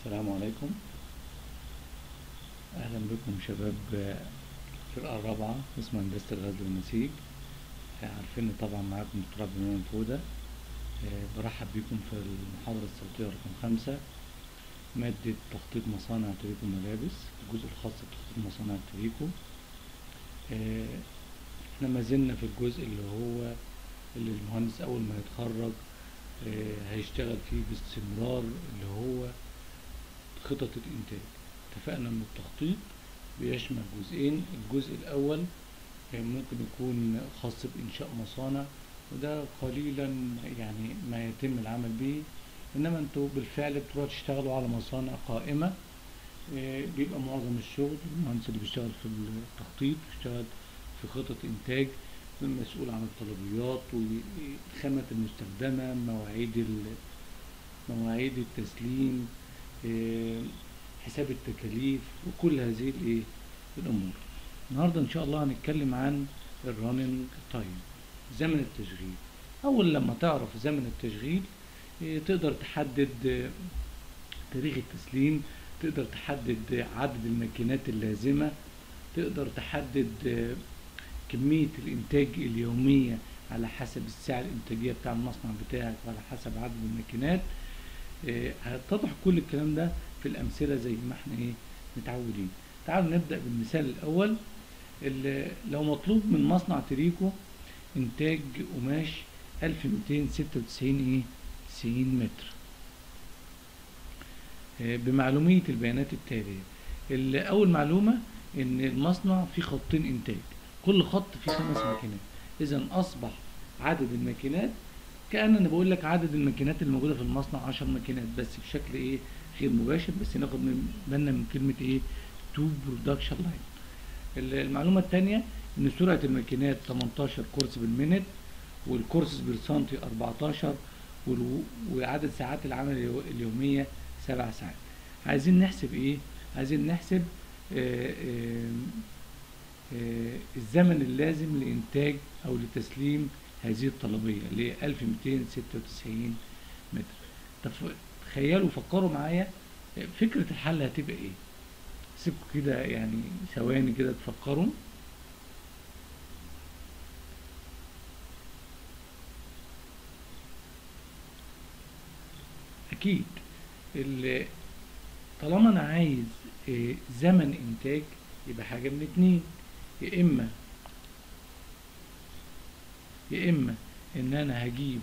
السلام عليكم اهلا بكم شباب الفرقه الرابعه قسم هندسه الغزل والنسيج عارفين طبعا معاكم دكتور عبد المنعم فوده برحب بكم في المحاضره الصوتيه رقم خمسة ماده تخطيط مصانع تريكو ملابس الجزء الخاص بتخطيط مصانع تريكو احنا ما زلنا في الجزء اللي هو اللي المهندس اول ما يتخرج هيشتغل فيه باستمرار اللي هو خطط الإنتاج اتفقنا إن التخطيط بيشمل جزئين الجزء الأول ممكن يكون خاص بإنشاء مصانع وده قليلا يعني ما يتم العمل به إنما أنتوا بالفعل بتروحوا تشتغلوا على مصانع قائمة بيبقى معظم الشغل المهندس اللي بيشتغل في التخطيط بيشتغل في خطط إنتاج المسؤول عن الطلبيات والخامة المستخدمة مواعيد مواعيد التسليم حساب التكاليف وكل هذه الايه الامور النهارده ان شاء الله هنتكلم عن الراننج تايم زمن التشغيل اول لما تعرف زمن التشغيل تقدر تحدد تاريخ التسليم تقدر تحدد عدد الماكينات اللازمه تقدر تحدد كميه الانتاج اليوميه على حسب الساعه الانتاجيه بتاع المصنع بتاعك وعلى حسب عدد الماكينات هيتضح كل الكلام ده في الأمثلة زي ما احنا ايه متعودين تعالوا نبدأ بالمثال الأول اللي لو مطلوب من مصنع تريكو إنتاج قماش 1296 ايه 90 متر بمعلومية البيانات التالية أول معلومة إن المصنع فيه خطين إنتاج كل خط فيه خمس ماكينات إذا أصبح عدد الماكينات كأن انا بقول لك عدد الماكينات اللي موجوده في المصنع 10 ماكينات بس بشكل ايه غير مباشر بس ناخد من بالنا من كلمه ايه تو برودكشن لاين المعلومه الثانيه ان سرعه الماكينات 18 كورس بالمينت والكورسز بالسنتي 14 وعدد ساعات العمل اليوميه 7 ساعات عايزين نحسب ايه عايزين نحسب آآ آآ الزمن اللازم لانتاج او لتسليم هذه الطلبية اللي هي 1296 متر طب تخيلوا فكروا معايا فكرة الحل هتبقى ايه سيبكم كده يعني ثواني كده تفكروا اكيد طالما انا عايز زمن انتاج يبقى حاجة من اتنين يا اما يا اما ان انا هجيب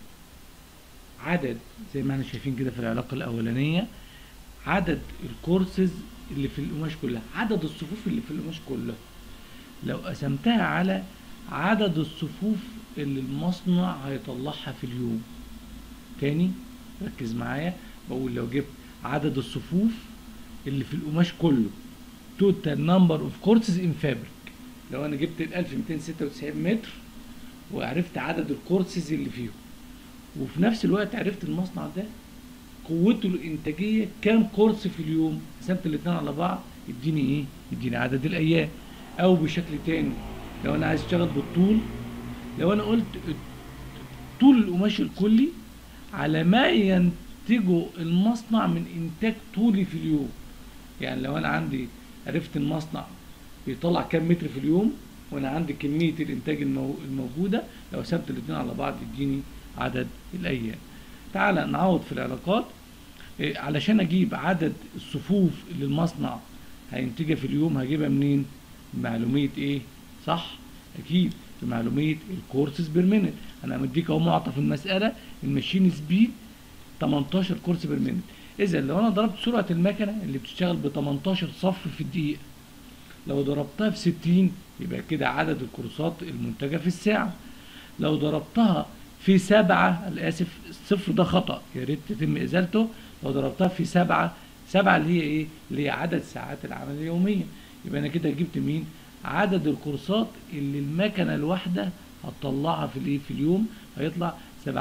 عدد زي ما احنا شايفين كده في العلاقه الاولانيه عدد الكورسز اللي في القماش كلها عدد الصفوف اللي في القماش كلها لو قسمتها على عدد الصفوف اللي المصنع هيطلعها في اليوم تاني ركز معايا بقول لو جبت عدد الصفوف اللي في القماش كله total number of courses in fabric لو انا جبت ال 1296 متر وعرفت عدد الكورسز اللي فيهم وفي نفس الوقت عرفت المصنع ده قوته الانتاجيه كام كورس في اليوم قسمت الاثنين على بعض يديني ايه يديني عدد الايام او بشكل تاني لو انا عايز اشتغل بالطول لو انا قلت طول القماش الكلي على ما ينتجه المصنع من انتاج طولي في اليوم يعني لو انا عندي عرفت المصنع بيطلع كام متر في اليوم وانا عندي كميه الانتاج الموجوده لو قسمت الاثنين على بعض يديني عدد الايام تعال نعوض في العلاقات إيه علشان اجيب عدد الصفوف اللي المصنع هينتجها في اليوم هجيبها منين معلوميه ايه صح اكيد بمعلوميه الكورسز بير مينت انا مديك اهو معطى في المساله الماشين سبيد 18 كورس بير مينت اذا لو انا ضربت سرعه المكنه اللي بتشتغل ب 18 صف في الدقيقه لو ضربتها في 60 يبقى كده عدد الكورسات المنتجة في الساعة لو ضربتها في سبعة الآسف الصفر ده خطأ يا ريت تتم إزالته لو ضربتها في سبعة سبعة اللي هي إيه؟ اللي هي عدد ساعات العمل اليومية يبقى أنا كده جبت مين؟ عدد الكورسات اللي المكنة الواحدة هتطلعها في الإيه؟ في اليوم هيطلع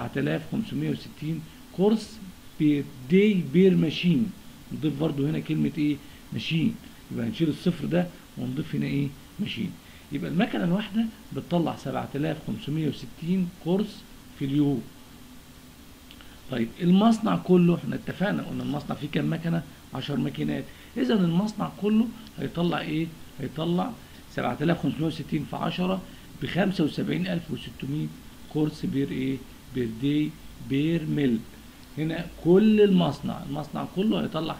7560 كورس بير داي بير ماشين نضيف برضو هنا كلمة إيه؟ ماشين يبقى هنشيل الصفر ده ونضيف هنا إيه؟ ماشين يبقى المكنة الواحدة بتطلع 7560 كورس في اليوم طيب المصنع كله احنا اتفقنا قلنا المصنع فيه كام مكنة 10 ماكينات اذا المصنع كله هيطلع ايه هيطلع 7560 في 10 ب 75600 كورس بير ايه بير دي بير ميل هنا كل المصنع المصنع كله هيطلع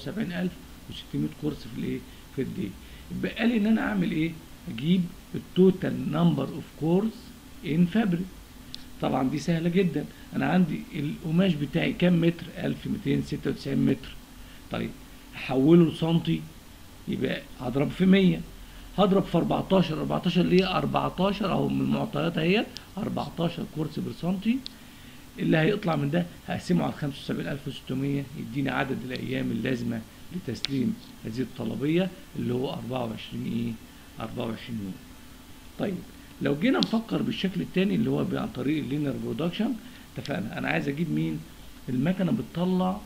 75600 كورس في الايه في الدي يبقى لي ان انا اعمل ايه اجيب التوتال نمبر اوف كورس ان فابريك طبعا دي سهله جدا انا عندي القماش بتاعي كام متر 1296 متر طيب احوله لسنتي يبقى هضرب في 100 هضرب في 14 14 اللي هي 14 اهو من المعطيات اهي 14 كورس بالسنتي اللي هيطلع من ده هقسمه على 75600 يديني عدد الايام اللازمه لتسليم هذه الطلبيه اللي هو 24 ايه 24 يوم طيب لو جينا نفكر بالشكل الثاني اللي هو عن طريق اللينير برودكشن اتفقنا انا عايز اجيب مين المكنه بتطلع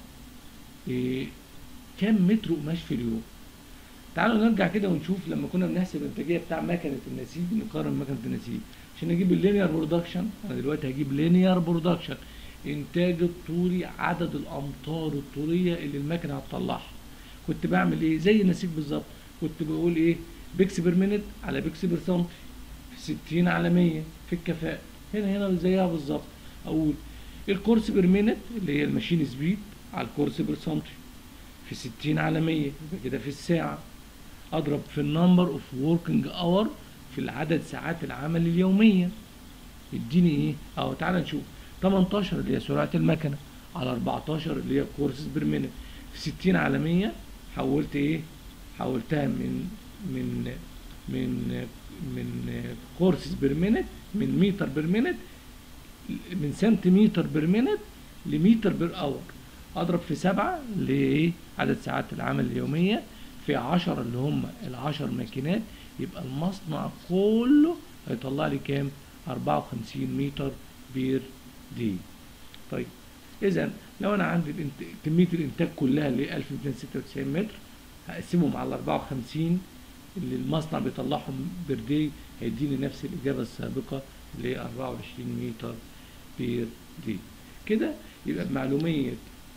إيه كام متر قماش في اليوم تعالوا نرجع كده ونشوف لما كنا بنحسب الانتاجيه بتاع مكنه النسيج نقارن مكنه النسيج عشان اجيب اللينير برودكشن انا دلوقتي هجيب لينير برودكشن انتاج الطولي عدد الامتار الطوليه اللي المكنه هتطلعها كنت بعمل ايه زي النسيج بالظبط كنت بقول ايه بيكس بير مينت على بيكس بير سنتي في 60 على 100 في الكفاءه هنا هنا زيها بالظبط اقول الكورس بير مينت اللي هي الماشين سبيد على الكورس بير سنتي في 60 على 100 يبقى كده في الساعه اضرب في النمبر اوف وركينج اور في العدد ساعات العمل اليوميه يديني ايه اهو تعالى نشوف 18 اللي هي سرعه المكنه على 14 اللي هي كورسز بير مينت في 60 على 100 حولت ايه حولتها من من من من كورسز بير مينت من متر بير مينت من سنتيمتر بير مينت لمتر بير اور اضرب في سبعة اللي هي ايه عدد ساعات العمل اليوميه في 10 اللي هم ال 10 ماكينات يبقى المصنع كله هيطلع لي كام 54 متر بير دي طيب اذا لو انا عندي الانت... كميه الانتاج كلها اللي هي 1296 متر هقسمهم على 54 اللي المصنع بيطلعهم بير دي هيديني نفس الاجابه السابقه اللي هي 24 متر بير دي كده يبقى بمعلوميه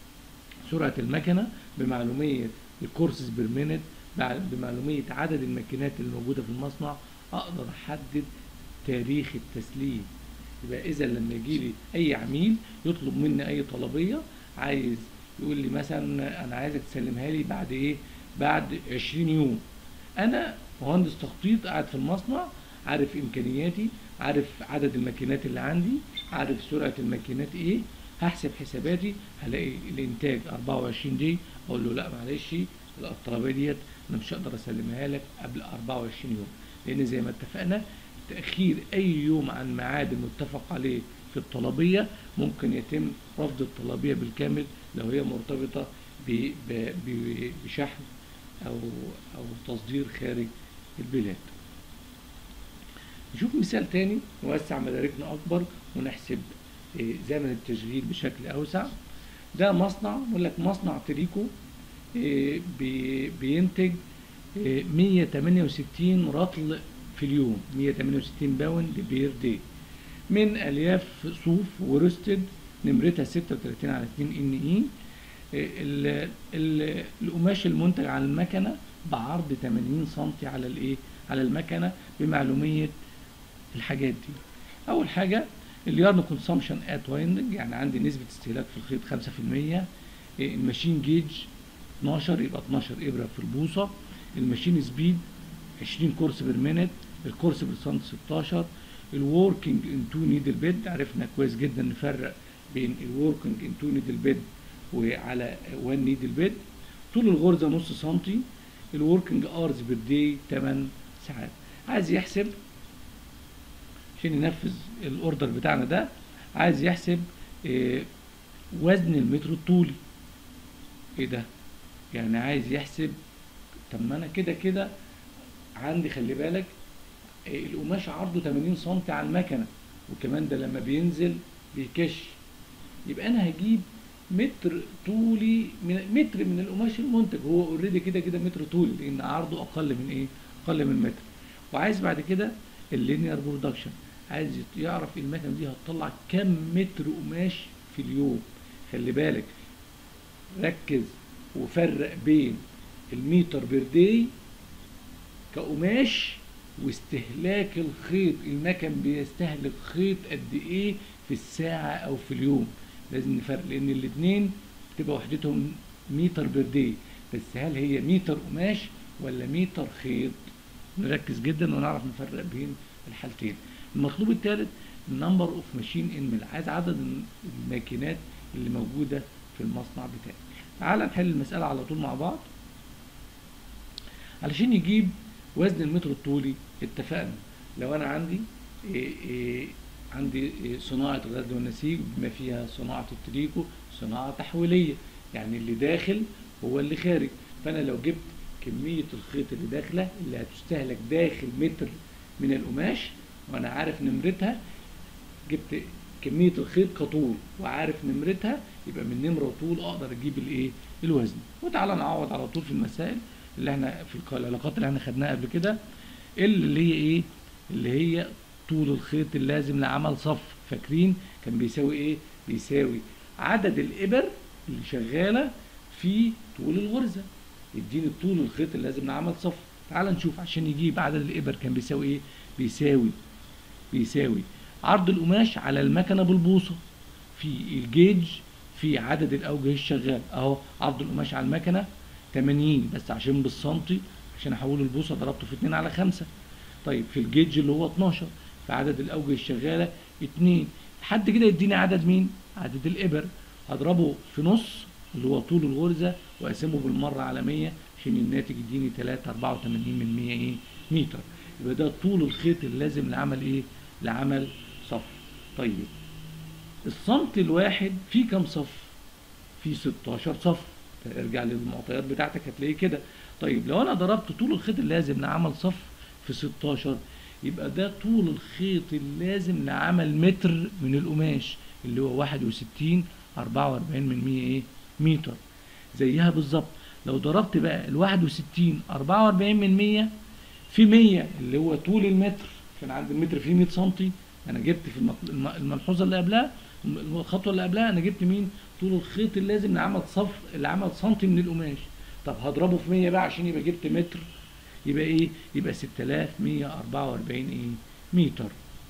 سرعه المكنه بمعلوميه الكورسز بير مينت بمعلوميه عدد الماكينات اللي موجوده في المصنع اقدر احدد تاريخ التسليم يبقى اذا لما يجي لي اي عميل يطلب مني اي طلبيه عايز يقول لي مثلا انا عايزك تسلمها لي بعد ايه بعد 20 يوم انا مهندس تخطيط قاعد في المصنع عارف امكانياتي عارف عدد الماكينات اللي عندي عارف سرعه الماكينات ايه هحسب حساباتي هلاقي الانتاج 24 دي اقول له لا معلش الطلبيه ديت انا مش هقدر اسلمها لك قبل 24 يوم لان زي ما اتفقنا تاخير اي يوم عن ميعاد المتفق عليه في الطلبيه ممكن يتم رفض الطلبيه بالكامل لو هي مرتبطه بشحن او او تصدير خارج البلاد نشوف مثال تاني نوسع مداركنا اكبر ونحسب زمن التشغيل بشكل اوسع ده مصنع بيقول لك مصنع تريكو بينتج 168 رطل في اليوم 168 باوند بير دي من الياف صوف ورستد نمرتها 36 على 2 ان اي القماش المنتج على المكنه بعرض 80 سم على الايه على المكنه بمعلوميه الحاجات دي اول حاجه اليارن كونسامشن ات وايندنج يعني عندي نسبه استهلاك في الخيط 5% الماشين جيج 12 يبقى 12 ابره في البوصه الماشين سبيد 20 كورس بير مينت الكورس بالسنت 16 الوركينج ان تو نيدل بيد عرفنا كويس جدا نفرق بين الوركينج ان تو نيدل بيد وعلى 1 نيدل بيد طول الغرزه نص سنتي الوركينج ارز بير داي 8 ساعات عايز يحسب عشان ينفذ الاوردر بتاعنا ده عايز يحسب إيه وزن المتر الطولي ايه ده يعني عايز يحسب طب ما انا كده كده عندي خلي بالك إيه القماش عرضه 80 سم على المكنه وكمان ده لما بينزل بيكش يبقى انا هجيب متر طولي من متر من القماش المنتج هو اوريدي كده كده متر طولي لان عرضه اقل من ايه اقل من متر وعايز بعد كده اللينير برودكشن عايز يعرف المكنه دي هتطلع كام متر قماش في اليوم خلي بالك ركز وفرق بين الميتر بير داي كقماش واستهلاك الخيط المكن بيستهلك خيط قد ايه في الساعة او في اليوم لازم نفرق لان الاتنين بتبقى وحدتهم متر بير داي بس هل هي متر قماش ولا متر خيط نركز جدا ونعرف نفرق بين الحالتين المطلوب الثالث النمبر اوف ماشين ان ميل عايز عدد الماكينات اللي موجوده في المصنع بتاعي تعال نحل المساله على طول مع بعض علشان يجيب وزن المتر الطولي اتفقنا لو انا عندي إيه إيه عندي إيه صناعة الغزل والنسيج بما فيها صناعة التريكو صناعة تحويلية يعني اللي داخل هو اللي خارج فأنا لو جبت كمية الخيط اللي داخلة اللي هتستهلك داخل متر من القماش وأنا عارف نمرتها جبت كمية الخيط كطول وعارف نمرتها يبقى من نمرة وطول أقدر أجيب الإيه الوزن وتعالى نعوض على طول في المسائل اللي احنا في العلاقات اللي احنا خدناها قبل كده اللي هي ايه اللي هي طول الخيط اللازم لعمل صف فاكرين كان بيساوي ايه بيساوي عدد الابر اللي شغاله في طول الغرزه يديني طول الخيط اللازم لعمل صف تعال نشوف عشان يجيب عدد الابر كان بيساوي ايه بيساوي بيساوي عرض القماش على المكنه بالبوصه في الجيج في عدد الاوجه الشغال اهو عرض القماش على المكنه 80 بس عشان بالسنتي عشان احول البوصه ضربته في 2 على 5 طيب في الجيج اللي هو 12 في عدد الاوجه الشغاله 2 لحد كده يديني عدد مين عدد الابر هضربه في نص اللي هو طول الغرزه واقسمه بالمره على 100 عشان الناتج يديني 3 84 من 100 ايه متر يبقى ده طول الخيط اللازم لعمل ايه لعمل صف طيب السنتي الواحد فيه كام صف فيه 16 صف ارجع للمعطيات بتاعتك هتلاقيه كده طيب لو انا ضربت طول الخيط اللازم لعمل صف في 16 يبقى ده طول الخيط اللازم لعمل متر من القماش اللي هو 61 44 من 100 ايه متر زيها بالظبط لو ضربت بقى ال 61 44 من 100 في 100 اللي هو طول المتر كان عند المتر فيه 100 سم انا جبت في الملحوظه اللي قبلها الخطوه اللي قبلها انا جبت مين طول الخيط اللازم لعمل صف لعمل سنتي من القماش طب هضربه في 100 بقى عشان يبقى جبت متر يبقى ايه يبقى 6144 ايه متر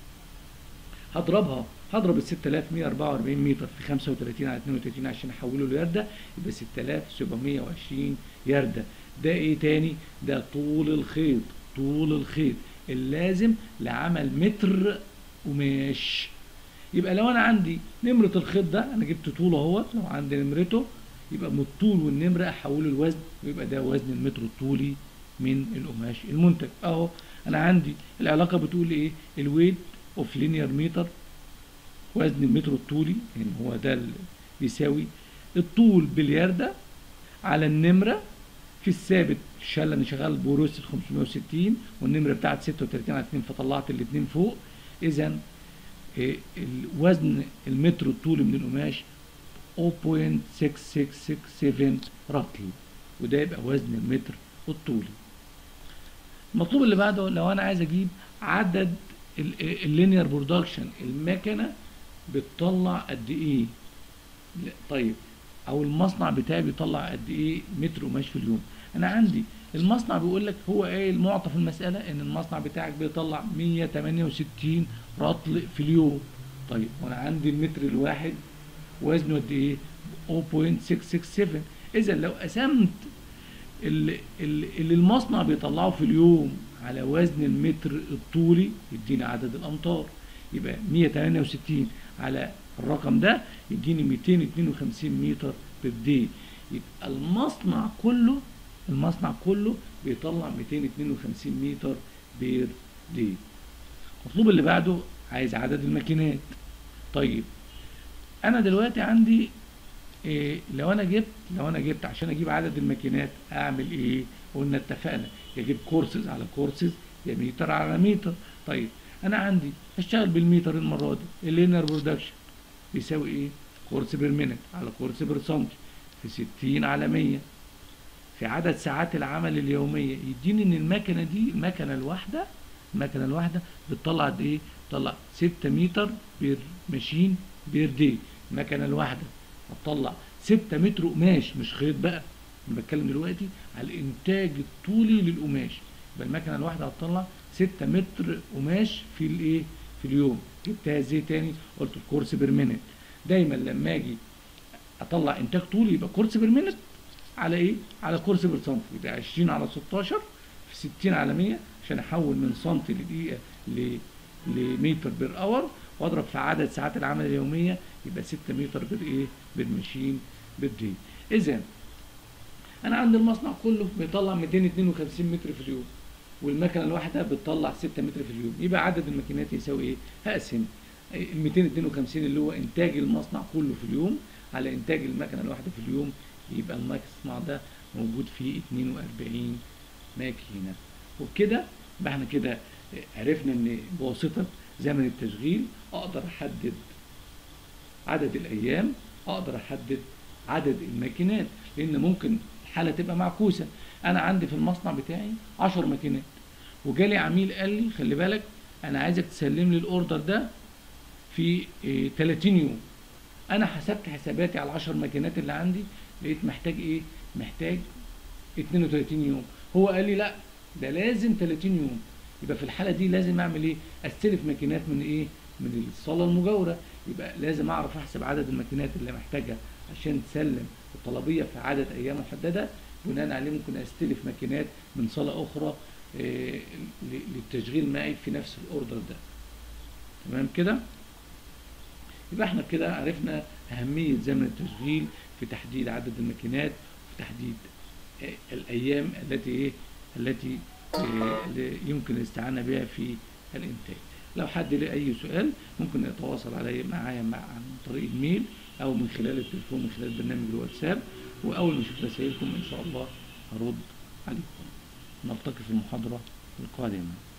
هضربها هضرب ال 6144 متر في 35 على 32 عشان احوله ليرده يبقى 6720 يرده ده ايه تاني ده طول الخيط طول الخيط اللازم لعمل متر قماش يبقى لو انا عندي نمرة الخيط ده انا جبت طوله اهوت لو عندي نمرته يبقى من الطول والنمرة احوله الوزن ويبقى ده وزن المتر الطولي من القماش المنتج اهو انا عندي العلاقة بتقول ايه الويت اوف لينير متر وزن المتر الطولي يعني هو ده بيساوي الطول بالياردة على النمرة في الثابت الشلة اللي شغال بوروس 560 والنمرة بتاعت 36 على 2 فطلعت الاثنين فوق اذا الوزن المتر الطولي من القماش 0.6667 رطل وده يبقى وزن المتر الطولي المطلوب اللي بعده لو انا عايز اجيب عدد اللينير برودكشن المكنه بتطلع قد ايه طيب او المصنع بتاعي بيطلع قد ايه متر قماش في اليوم انا عندي المصنع بيقول لك هو ايه المعطى في المساله ان المصنع بتاعك بيطلع 168 رطل في اليوم طيب وانا عندي المتر الواحد وزنه قد ايه 0.667 اذا لو قسمت اللي, اللي المصنع بيطلعه في اليوم على وزن المتر الطولي يديني عدد الامتار يبقى 168 على الرقم ده يديني 252 متر بير دي يبقى المصنع كله المصنع كله بيطلع 252 متر بير دي المطلوب اللي بعده عايز عدد الماكينات طيب انا دلوقتي عندي إيه لو انا جبت لو انا جبت عشان اجيب عدد الماكينات اعمل ايه قلنا اتفقنا يجيب كورسز على كورسز يا متر على متر طيب انا عندي هشتغل بالمتر المره دي اللينر برودكشن بيساوي ايه كورس بير مينت على كورس بير سنتي في 60 على 100 في عدد ساعات العمل اليوميه يديني ان المكنه دي المكنه الواحده المكنه الواحده بتطلع قد ايه بتطلع 6 متر بير ماشين بير دي المكنه الواحده هتطلع 6 متر قماش مش خيط بقى انا بتكلم دلوقتي على الانتاج الطولي للقماش يبقى المكنه الواحده هتطلع 6 متر قماش في الايه في اليوم جبتها ازاي تاني قلت الكورس بير مينت دايما لما اجي اطلع انتاج طولي يبقى كورس بير مينت على ايه على كورس بير سنتي يبقى 20 على 16 في 60 على 100 عشان احول من سنتي لدقيقه ل لمتر بير اور واضرب في عدد ساعات العمل اليوميه يبقى 6 متر بير ايه بالماشين بالدقيقه اذا انا عندي المصنع كله بيطلع 252 متر في اليوم والمكنه الواحده بتطلع 6 متر في اليوم يبقى عدد الماكينات يساوي ايه هقسم ال 252 اللي هو انتاج المصنع كله في اليوم على انتاج المكنه الواحده في اليوم يبقى المصنع ده موجود فيه 42 ماكينه وبكده يبقى احنا كده عرفنا ان بواسطه زمن التشغيل اقدر احدد عدد الايام اقدر احدد عدد الماكينات لان ممكن الحاله تبقى معكوسه انا عندي في المصنع بتاعي 10 ماكينات وجالي عميل قال لي خلي بالك انا عايزك تسلم لي الاوردر ده في إيه 30 يوم انا حسبت حساباتي على 10 ماكينات اللي عندي لقيت محتاج ايه محتاج 32 يوم هو قال لي لا ده لازم 30 يوم يبقى في الحاله دي لازم اعمل ايه استلف ماكينات من ايه من الصاله المجاوره يبقى لازم اعرف احسب عدد الماكينات اللي محتاجها عشان تسلم الطلبيه في عدد ايام محدده بناء عليه ممكن استلف ماكينات من صاله اخرى إيه للتشغيل معي في نفس الاوردر ده تمام كده يبقى احنا كده عرفنا اهميه زمن التشغيل في تحديد عدد الماكينات وفي تحديد إيه الايام التي ايه التي إيه يمكن الاستعانه بها في الانتاج لو حد له اي سؤال ممكن يتواصل علي معايا مع عن طريق الميل او من خلال التليفون من خلال برنامج الواتساب واول ما اشوف رسائلكم ان شاء الله هرد عليكم نلتقي في المحاضره القادمه